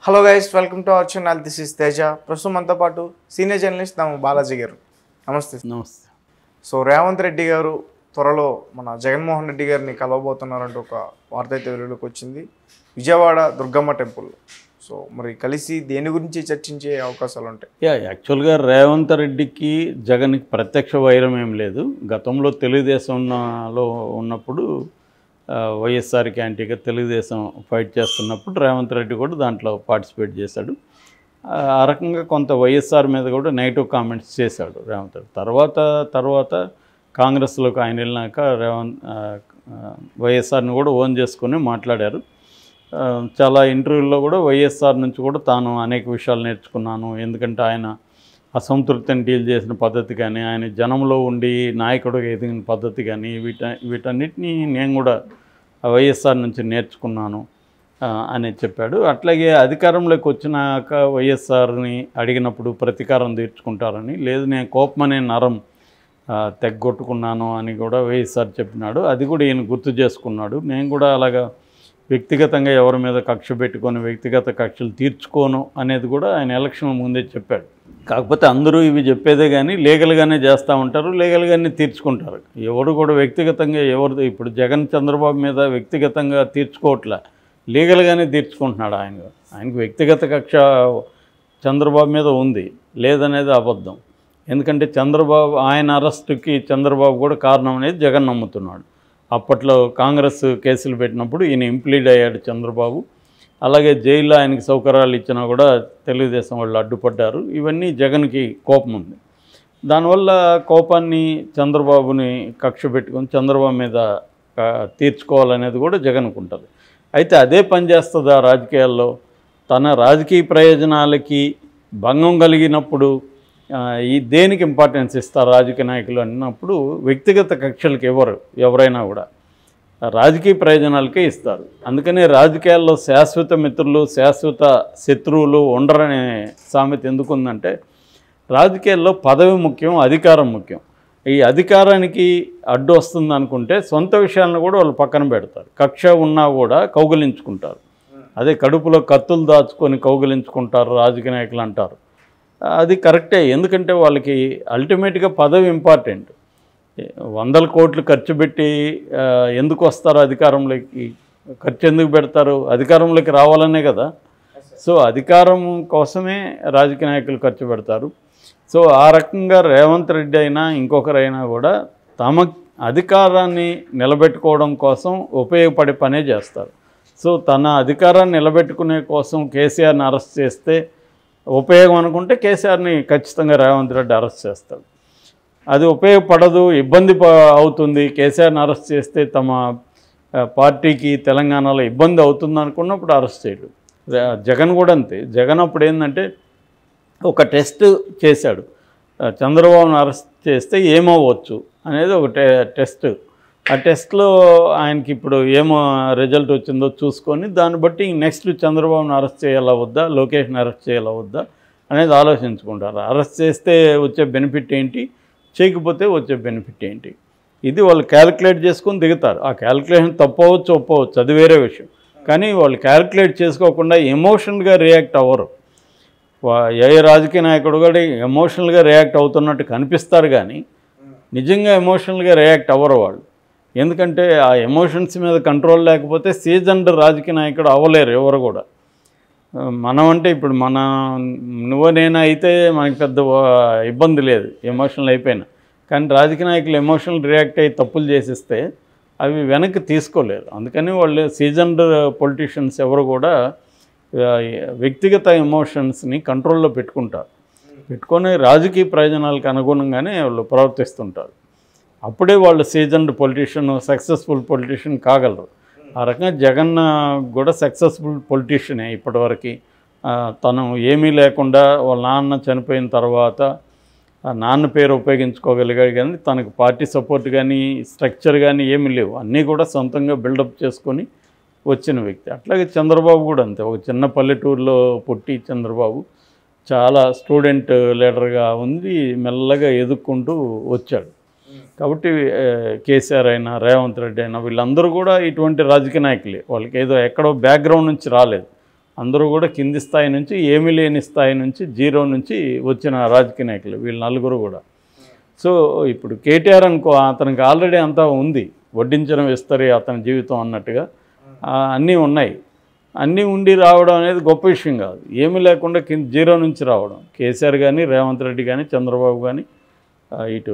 hello guys welcome to our channel this is Teja ప్రస్తుతం మనతో పాటు సీనియర్ జర్నలిస్ట్ నామ బాలాజీ గారు నమస్తే నమస్తే సో రేవంత్ రెడ్డి గారు త్వరలో మన జగన్మోహన్ రెడ్డి గారిని కలవబోతున్నారంటూ ఒక వార్త అయితే వెలుగులోకి వచ్చింది విజయవాడ దుర్గమ్మ టెంపుల్ సో మరి కలిసి దేని గురించి చర్చించే అవకాశాలు ఉంటాయి యా యాక్చువల్గా రేవంత్ రెడ్డికి జగన్కి ప్రత్యక్ష వైరం ఏం లేదు గతంలో తెలుగుదేశంలో ఉన్నప్పుడు ఆ, వైఎస్ఆర్కి యాంటీగా తెలుగుదేశం ఫైట్ చేస్తున్నప్పుడు రేవంత్ రెడ్డి కూడా దాంట్లో పార్టిసిపేట్ చేశాడు ఆ, ఆ రకంగా కొంత వైఎస్ఆర్ మీద కూడా నెగిటివ్ కామెంట్స్ చేశాడు రేవంత్ రెడ్డి తర్వాత తర్వాత కాంగ్రెస్లోకి ఆయన వెళ్ళినాక రేవంత్ ఆ, ఆ, వైఎస్ఆర్ని కూడా ఓన్ చేసుకొని మాట్లాడారు ఆ, చాలా ఇంటర్వ్యూల్లో కూడా వైఎస్ఆర్ నుంచి కూడా తాను అనేక విషయాలు నేర్చుకున్నాను ఎందుకంటే ఆయన అసంతృప్తిని డీల్ చేసిన పద్ధతి కానీ ఆయన జనంలో ఉండి నాయకుడిగా ఎదిగిన పద్ధతి కానీ వీట వీటన్నిటినీ నేను కూడా ఆ వైఎస్ఆర్ నుంచి నేర్చుకున్నాను ఆ, అని చెప్పాడు అట్లాగే అధికారంలోకి వచ్చినాక వైఎస్ఆర్ని అడిగినప్పుడు ప్రతీకారం తీర్చుకుంటారని లేదు నేను కోపమనే నరం ఆ, తెగ్గొట్టుకున్నాను అని కూడా వైఎస్ఆర్ చెప్పినాడు అది కూడా ఈయన గుర్తు చేసుకున్నాడు నేను కూడా అలాగా వ్యక్తిగతంగా ఎవరి మీద కక్ష పెట్టుకొని వ్యక్తిగత కక్షలు తీర్చుకోను అనేది కూడా ఆయన ఎలక్షన్ ముందే చెప్పాడు కాకపోతే అందరూ ఇవి చెప్పేదే కానీ లీగల్గానే చేస్తూ ఉంటారు లీగల్గానే తీర్చుకుంటారు ఎవరు కూడా వ్యక్తిగతంగా ఎవరు ఇప్పుడు జగన్ చంద్రబాబు మీద వ్యక్తిగతంగా తీర్చుకోవట్లే లీగల్గానే తీర్చుకుంటున్నాడు ఆయన ఆయనకు వ్యక్తిగత కక్ష చంద్రబాబు మీద ఉంది లేదనేది అబద్ధం ఎందుకంటే చంద్రబాబు ఆయన అరెస్టుకి చంద్రబాబు కూడా కారణం అనేది జగన్ నమ్ముతున్నాడు అప్పట్లో కాంగ్రెస్ కేసులు పెట్టినప్పుడు ఈయన ఇంప్లీడ్ అయ్యాడు చంద్రబాబు అలాగే జైల్లో ఆయనకి సౌకర్యాలు ఇచ్చినా కూడా తెలుగుదేశం వాళ్ళు అడ్డుపడ్డారు ఇవన్నీ జగన్కి కోపం ఉంది దానివల్ల కోపాన్ని చంద్రబాబుని కక్ష పెట్టుకొని చంద్రబాబు మీద ఆ, తీర్చుకోవాలనేది కూడా జగన్కు ఉంటుంది అయితే అదే పని చేస్తుంది ఆ రాజకీయాల్లో తన రాజకీయ ప్రయోజనాలకి భంగం కలిగినప్పుడు ఆ, ఈ దేనికి ఇంపార్టెన్స్ ఇస్తారు రాజకీయ నాయకులు అన్నప్పుడు వ్యక్తిగత కక్షలకు ఎవరు ఎవరైనా కూడా రాజకీయ ప్రయోజనాలకే ఇస్తారు అందుకనే రాజకీయాల్లో శాశ్వత మిత్రులు శాశ్వత శత్రువులు ఉండరనే సామెత ఎందుకుందంటే రాజకీయాల్లో పదవి ముఖ్యం అధికారం ముఖ్యం ఈ అధికారానికి అడ్డు వస్తుంది అనుకుంటే సొంత విషయాలను కూడా వాళ్ళు పక్కన పెడతారు కక్ష ఉన్నా కూడా కౌగిలించుకుంటారు అదే కడుపులో కత్తులు దాచుకొని కౌగిలించుకుంటారు రాజకీయ నాయకులు అంటారు అది కరెక్టే ఎందుకంటే వాళ్ళకి అల్టిమేట్గా పదవి ఇంపార్టెంట్ వందల కోట్లు ఖర్చు పెట్టి ఆ, ఎందుకు వస్తారు అధికారంలోకి ఖర్చు ఎందుకు పెడతారు అధికారంలోకి రావాలనే కదా సో అధికారం కోసమే రాజకీయ నాయకులు ఖర్చు పెడతారు సో ఆ రకంగా రేవంత్ రెడ్డి అయినా ఇంకొకరైనా కూడా తమ అధికారాన్ని నిలబెట్టుకోవడం కోసం ఉపయోగపడే పనే చేస్తారు సో తన అధికారాన్ని నిలబెట్టుకునే కోసం కేసీఆర్ని అరెస్ట్ చేస్తే ఉపయోగం అనుకుంటే కేసీఆర్ని ఖచ్చితంగా రేవంత్ రెడ్డి అరెస్ట్ చేస్తాడు అది ఉపయోగపడదు ఇబ్బంది ప- అవుతుంది కేసీఆర్ని అరెస్ట్ చేస్తే తమ ఆ, పార్టీకి తెలంగాణలో ఇబ్బంది అవుతుంది అనుకున్నప్పుడు అరెస్ట్ చేయడు రే- జగన్ కూడా అంతే జగన్ అప్పుడు ఏంటంటే ఒక టెస్ట్ చేశాడు ఆ, చంద్రబాబును అరెస్ట్ చేస్తే ఏమవ్వచ్చు అనేది ఒక టె టెస్ట్ ఆ టెస్ట్లో ఆయనకి ఇప్పుడు ఏమో రిజల్ట్ వచ్చిందో చూసుకొని దాన్ని బట్టి నెక్స్ట్ చంద్రబాబును అరెస్ట్ చేయాలా వద్దా లోకేష్ని అరెస్ట్ చేయాలా వద్దా అనేది ఆలోచించుకుంటారు అరెస్ట్ చేస్తే వచ్చే బెనిఫిట్ ఏంటి చేయకపోతే వచ్చే బెనిఫిట్ ఏంటి ఇది వాళ్ళు క్యాలిక్యులేట్ చేసుకొని దిగుతారు ఆ క్యాలిక్యులేషన్ తప్పవచ్చు ఒప్పవచ్చు అది వేరే విషయం కానీ వాళ్ళు క్యాలిక్యులేట్ చేసుకోకుండా ఎమోషనల్గా రియాక్ట్ అవ్వరు వా- ఏ రాజకీయ నాయకుడు కూడా ఎమోషనల్గా రియాక్ట్ అవుతున్నట్టు కనిపిస్తారు కానీ నిజంగా ఎమోషనల్గా రియాక్ట్ అవ్వరు వాళ్ళు ఎందుకంటే ఆ ఎమోషన్స్ మీద కంట్రోల్ లేకపోతే సీజన్డ్ రాజకీయ నాయకుడు అవ్వలేరు ఎవరు కూడా ఆ, మనం అంటే ఇప్పుడు మన నువ్వు నేను అయితే మనకి పెద్ద ఆ, ఇబ్బంది లేదు ఎమోషనల్ అయిపోయినా కానీ రాజకీయ నాయకులు ఎమోషనల్ రియాక్ట్ అయ్యి తప్పులు చేసిస్తే అవి వెనక్కి తీసుకోలేరు అందుకని వాళ్ళు సీజన్డ్ పొలిటీషియన్స్ ఎవరు కూడా ఆ, వ్యక్తిగత ఎమోషన్స్ని కంట్రోల్లో పెట్టుకుంటారు పెట్టుకొని రాజకీయ ప్రయోజనాలకు అనుగుణంగానే వాళ్ళు ప్రవర్తిస్తుంటారు అప్పుడే వాళ్ళు సీజన్డ్ పొలిటీషియన్ సక్సెస్ఫుల్ పొలిటీషియన్ కాగలరు ఆ రకంగా జగన్ ఆ, కూడా సక్సెస్ఫుల్ పొలిటీషియనే ఇప్పటివరకు ఆ, తను ఏమీ లేకుండా వాళ్ళ నాన్న చనిపోయిన తర్వాత ఆ నాన్న పేరు ఉపయోగించుకోగలిగాడు కానీ తనకు పార్టీ సపోర్ట్ కానీ స్ట్రక్చర్ కానీ ఏమీ లేవు అన్నీ కూడా సొంతంగా బిల్డప్ చేసుకొని వచ్చిన వ్యక్తి అట్లాగే చంద్రబాబు కూడా అంతే ఒక చిన్న పల్లెటూరులో పుట్టి చంద్రబాబు చాలా స్టూడెంట్ లీడర్గా ఉంది మెల్లగా ఎదుక్కుంటూ వచ్చాడు కాబట్టి ఆ, కేసీఆర్ అయినా రేవంత్ రెడ్డి అయినా వీళ్ళందరూ కూడా ఇటువంటి రాజకీయ నాయకులే వాళ్ళకి ఏదో ఎక్కడో బ్యాక్గ్రౌండ్ నుంచి రాలేదు అందరూ కూడా కింది స్థాయి నుంచి ఏమీ లేని స్థాయి నుంచి జీరో నుంచి వచ్చిన రాజకీయ నాయకులు వీళ్ళు నలుగురు కూడా సో ఇప్పుడు కేటీఆర్ అనుకో అతనికి ఆల్రెడీ అంతా ఉంది వడ్డించడం ఇస్తారు అతని జీవితం అన్నట్టుగా ఆ, అన్నీ ఉన్నాయి అన్నీ ఉండి రావడం అనేది గొప్ప విషయం కాదు ఏమీ లేకుండా కింద జీరో నుంచి రావడం కేసీఆర్ కానీ రేవంత్ రెడ్డి కానీ చంద్రబాబు కానీ ఆ, ఇటు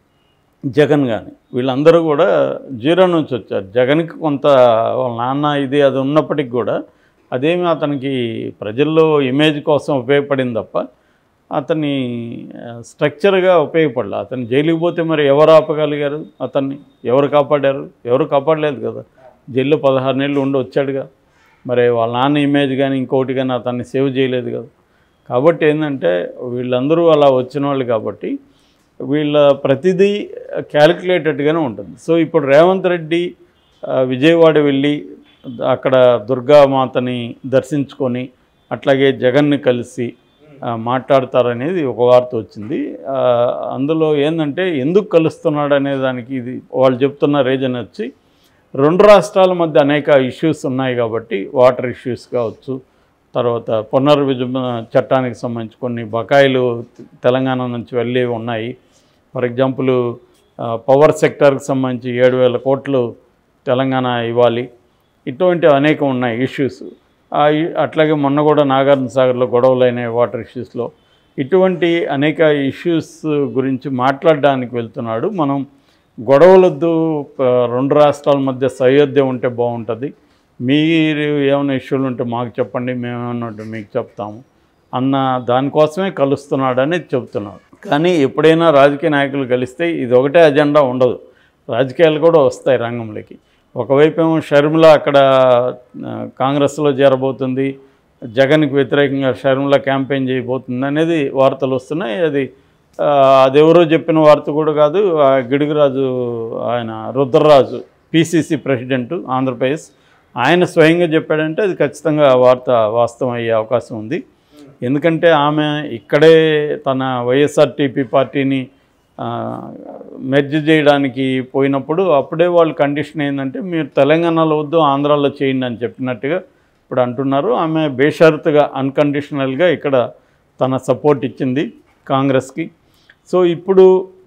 జగన్ కానీ వీళ్ళందరూ కూడా జీరో నుంచి వచ్చారు జగన్కి కొంత వాళ్ళ నాన్న ఇది అది ఉన్నప్పటికి కూడా అదేమి అతనికి ప్రజల్లో ఇమేజ్ కోసం ఉపయోగపడింది తప్ప అతన్ని ఆ, స్ట్రక్చర్గా ఉపయోగపడలే అతను జైలుకి పోతే మరి ఎవరు ఆపగలిగారు అతన్ని ఎవరు కాపాడారు ఎవరు కాపాడలేదు కదా జైల్లో పదహారు నెలలు ఉండి వచ్చాడుగా మరి వాళ్ళ నాన్న ఇమేజ్ కానీ ఇంకోటి కానీ అతన్ని సేవ్ చేయలేదు కదా కాబట్టి ఏంటంటే వీళ్ళందరూ అలా వచ్చిన వాళ్ళు కాబట్టి వీళ్ళ ప్రతిదీ క్యాలిక్యులేటెడ్గానే ఉంటుంది సో ఇప్పుడు రేవంత్ రెడ్డి ఆ, విజయవాడ వెళ్ళి అక్కడ దుర్గామాతని దర్శించుకొని అట్లాగే జగన్ని కలిసి ఆ, మాట్లాడతారనేది ఒక వార్త వచ్చింది ఆ, అందులో ఏంటంటే ఎందుకు కలుస్తున్నాడు అనే దానికి ఇది వాళ్ళు చెప్తున్న రీజన్ వచ్చి రెండు రాష్ట్రాల మధ్య అనేక ఇష్యూస్ ఉన్నాయి కాబట్టి వాటర్ ఇష్యూస్ కావచ్చు తర్వాత పునర్విభజన చట్టానికి సంబంధించి కొన్ని బకాయిలు తెలంగాణ నుంచి వెళ్ళి ఉన్నాయి ఫర్ ఎగ్జాంపుల్ పవర్ సెక్టర్కి సంబంధించి ఏడు వేల కోట్లు తెలంగాణ ఇవ్వాలి ఇటువంటి అనేకం ఉన్నాయి ఇష్యూస్ ఆ ఇ- అట్లాగే మొన్న కూడా నాగార్జున సాగర్లో గొడవలు అయినాయి వాటర్ ఇష్యూస్లో ఇటువంటి అనేక ఇష్యూస్ గురించి మాట్లాడడానికి వెళ్తున్నాడు మనం గొడవలొద్దు ప- రెండు రాష్ట్రాల మధ్య సయోధ్య ఉంటే బాగుంటుంది మీరు ఏమైనా ఇష్యూలు ఉంటే మాకు చెప్పండి మేము ఏమైనా ఉంటే మీకు చెప్తాము అన్న దానికోసమే కలుస్తున్నాడని చెప్తున్నాడు కానీ ఎప్పుడైనా రాజకీయ నాయకులు కలిస్తే ఇది ఒకటే అజెండా ఉండదు రాజకీయాలు కూడా వస్తాయి రంగంలోకి ఒకవైపు ఏమో షర్మిల అక్కడ ఆ, కాంగ్రెస్లో చేరబోతుంది జగన్కి వ్యతిరేకంగా షర్మిల క్యాంపెయిన్ చేయబోతుంది అనేది వార్తలు వస్తున్నాయి అది ఆ, అదెవరో చెప్పిన వార్త కూడా కాదు ఆ గిడుగురాజు ఆయన రుద్రరాజు పిసిసి ప్రెసిడెంట్ ఆంధ్రప్రదేశ్ ఆయన స్వయంగా చెప్పాడంటే అది ఖచ్చితంగా ఆ వార్త వాస్తవం అయ్యే అవకాశం ఉంది ఎందుకంటే ఆమె ఇక్కడే తన వైఎస్ఆర్టీపీ పార్టీని మెర్జ్ చేయడానికి పోయినప్పుడు అప్పుడే వాళ్ళు కండిషన్ ఏంటంటే మీరు తెలంగాణలో వద్దు ఆంధ్రాలో చేయండి అని చెప్పినట్టుగా ఇప్పుడు అంటున్నారు ఆమె బేషరతుగా అన్కండిషనల్గా ఇక్కడ తన సపోర్ట్ ఇచ్చింది కాంగ్రెస్కి సో ఇప్పుడు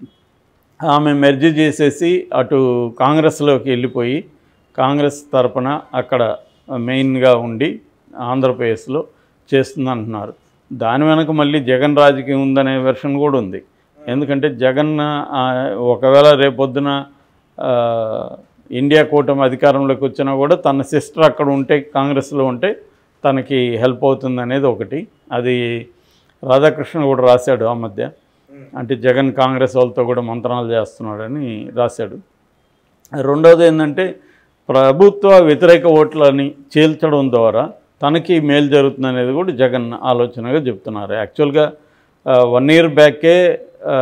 ఆమె మెర్జ్ చేసేసి అటు కాంగ్రెస్లోకి వెళ్ళిపోయి కాంగ్రెస్ తరపున అక్కడ మెయిన్గా ఉండి ఆంధ్రప్రదేశ్లో చేస్తుంది అంటున్నారు దాని వెనక మళ్ళీ జగన్ రాజకీయం ఉందనే వెర్షన్ కూడా ఉంది ఎందుకంటే జగన్ ఆ, ఒకవేళ రేపొద్దున ఆ, ఇండియా కూటమి అధికారంలోకి వచ్చినా కూడా తన సిస్టర్ అక్కడ ఉంటే కాంగ్రెస్లో ఉంటే తనకి హెల్ప్ అవుతుంది అనేది ఒకటి అది రాధాకృష్ణ కూడా రాశాడు ఆ మధ్య అంటే జగన్ కాంగ్రెస్ వాళ్ళతో కూడా మంత్రాలు చేస్తున్నాడని రాశాడు రెండవది ఏంటంటే ప్రభుత్వ వ్యతిరేక ఓట్లని చీల్చడం ద్వారా తనకి మేలు జరుగుతుంది అనేది కూడా జగన్ ఆలోచనగా చెప్తున్నారు యాక్చువల్గా వన్ ఇయర్ బ్యాకే ఆ,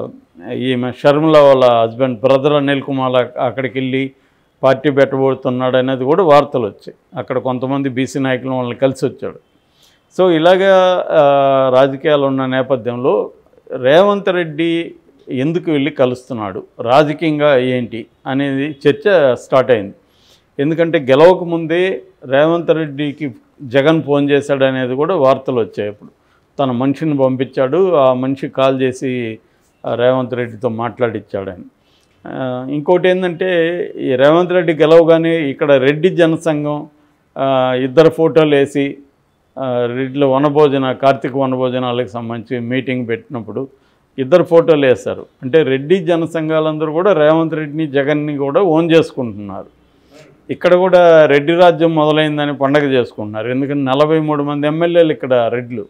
ఈమె షర్మిల వాళ్ళ హస్బెండ్ బ్రదర్ అనిల్ కుమార్ అక్- అక్కడికి వెళ్ళి పార్టీ పెట్టబోతున్నాడు అనేది కూడా వార్తలు వచ్చాయి అక్కడ కొంతమంది బీసీ నాయకులు వాళ్ళని కలిసి వచ్చాడు సో ఇలాగా ఆ, రాజకీయాలు ఉన్న నేపథ్యంలో రేవంత్ రెడ్డి ఎందుకు వెళ్ళి కలుస్తున్నాడు రాజకీయంగా ఏంటి అనేది చర్చ స్టార్ట్ అయింది ఎందుకంటే గెలవక ముందే రేవంత్ రెడ్డికి జగన్ ఫోన్ చేశాడు అనేది కూడా వార్తలు వచ్చాయి ఇప్పుడు తన మనిషిని పంపించాడు ఆ మనిషి కాల్ చేసి ఆ రేవంత్ రెడ్డితో మాట్లాడిచ్చాడని ఆ, ఇంకోటి ఏంటంటే ఈ రేవంత్ రెడ్డి గెలవగానే ఇక్కడ రెడ్డి జనసంఘం ఆ, ఇద్దరు ఫోటోలు వేసి ఆ, రెడ్డిలో వనభోజన కార్తీక వనభోజనాలకు సంబంధించి మీటింగ్ పెట్టినప్పుడు ఇద్దరు ఫోటోలు వేస్తారు అంటే రెడ్డి జనసంఘాలందరూ కూడా రేవంత్ రెడ్డిని జగన్ని కూడా ఓన్ చేసుకుంటున్నారు ఇక్కడ కూడా రెడ్డి రాజ్యం మొదలైందని పండగ చేసుకుంటున్నారు ఎందుకంటే నలభై మూడు మంది ఎమ్మెల్యేలు ఇక్కడ రెడ్లు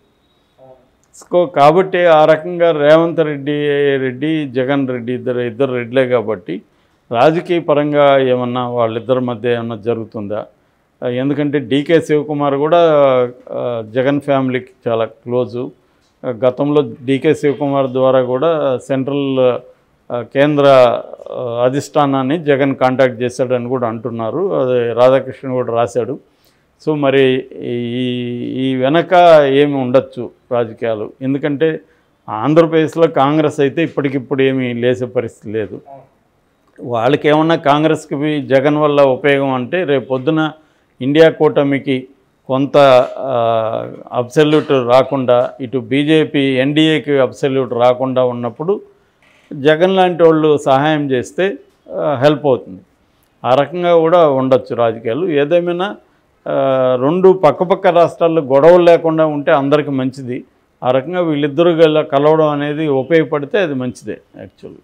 సో కాబట్టి ఆ రకంగా రేవంత్ రెడ్డి రెడ్డి జగన్ రెడ్డి ఇద్దరు ఇద్దరు రెడ్లే కాబట్టి రాజకీయ పరంగా ఏమన్నా వాళ్ళిద్దరి మధ్య ఏమన్నా జరుగుతుందా ఆ, ఎందుకంటే డీకే శివకుమార్ కూడా ఆ, జగన్ ఫ్యామిలీకి చాలా క్లోజు ఆ, గతంలో డీకే శివకుమార్ ద్వారా కూడా సెంట్రల్ ఆ, కేంద్ర ఆ, అధిష్టానాన్ని జగన్ కాంటాక్ట్ చేశాడని కూడా అంటున్నారు అది రాధాకృష్ణ కూడా రాశాడు సో మరి ఈ ఈ వెనక ఏమి ఉండొచ్చు రాజకీయాలు ఎందుకంటే ఆంధ్రప్రదేశ్లో కాంగ్రెస్ అయితే ఇప్పటికిప్పుడు ఏమీ లేసే పరిస్థితి లేదు వాళ్ళకి ఏమన్నా కాంగ్రెస్కి జగన్ వల్ల ఉపయోగం అంటే రేపు పొద్దున ఇండియా కూటమికి కొంత అబ్సల్యూట్ రాకుండా ఇటు బీజేపీ ఎన్డీఏకి అబ్సల్యూట్ రాకుండా ఉన్నప్పుడు జగన్ లాంటి వాళ్ళు సహాయం చేస్తే హెల్ప్ అవుతుంది ఆ రకంగా కూడా ఉండొచ్చు రాజకీయాలు ఏదేమైనా ఆ, రెండు పక్కపక్క రాష్ట్రాల్లో గొడవలు లేకుండా ఉంటే అందరికీ మంచిది ఆ రకంగా వీళ్ళిద్దరూ గల కలవడం అనేది ఉపయోగపడితే అది మంచిదే యాక్చువల్లీ